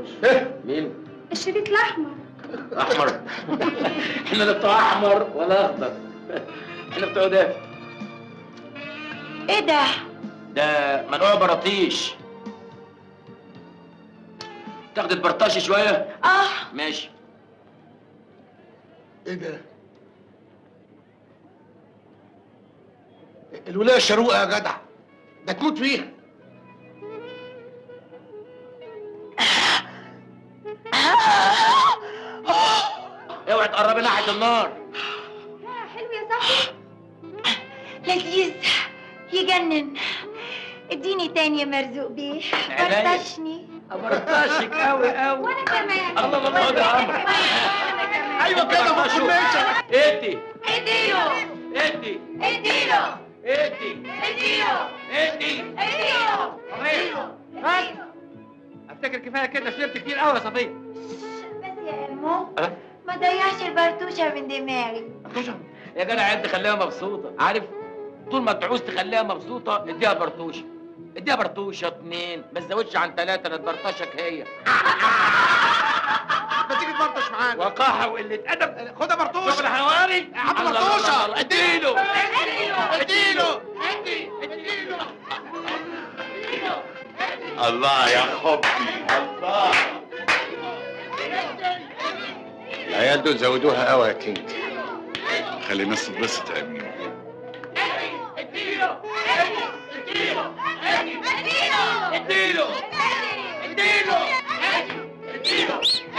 برتوش ايه مين الشريط الاحمر احمر احنا لا بتوع احمر ولا اخضر احنا بتوع ده ايه ده ده منوع براطيش تاخد البرطاشي شويه اه ماشي ايه ده؟ الولايه الشروقه يا جدع ده تموت فيها اوعي تقربي ناحيه النار حلو يا صاحبي لذيذ يجنن اديني تاني يا مرزوق بيه عينيا. برطشني برطاشك قوي قوي وانا كمان الله الله الله ده عمرو ايوه كده ما تكونش ادي اديله ادي اديله ادي اديله ادي اديله اديله افتكر كفايه كده شربت كتير قوي يا صفيه بس يا امو أه؟ ما ضيعش البرتوشه من دماغي يا جدع انت خليها مبسوطه عارف طول ما تعوز تخليها مبسوطه اديها برطوشه اديها برطوشه اتنين ما تزودش عن ثلاثه لا تبرطشك هي ما تيجي تبرطش معانا وقاحه وقله ادب خدها برطوش شغل حواري هات الله، الله، الله، برطوشه الله. اديله اديله الله يا حبي الله العيال دول زودوها قوي يا كينج خلي الناس تتبسط يا امين اديله اديله اديله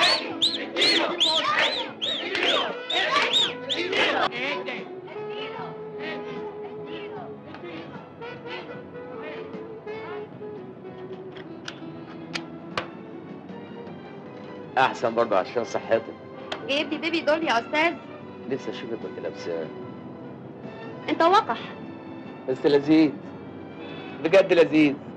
احسن برضه عشان صحتك جايب لي بيبي دول يا استاذ لسه اشوفك كنت لابساه انت وقح بس لذيذ بجد لذيذ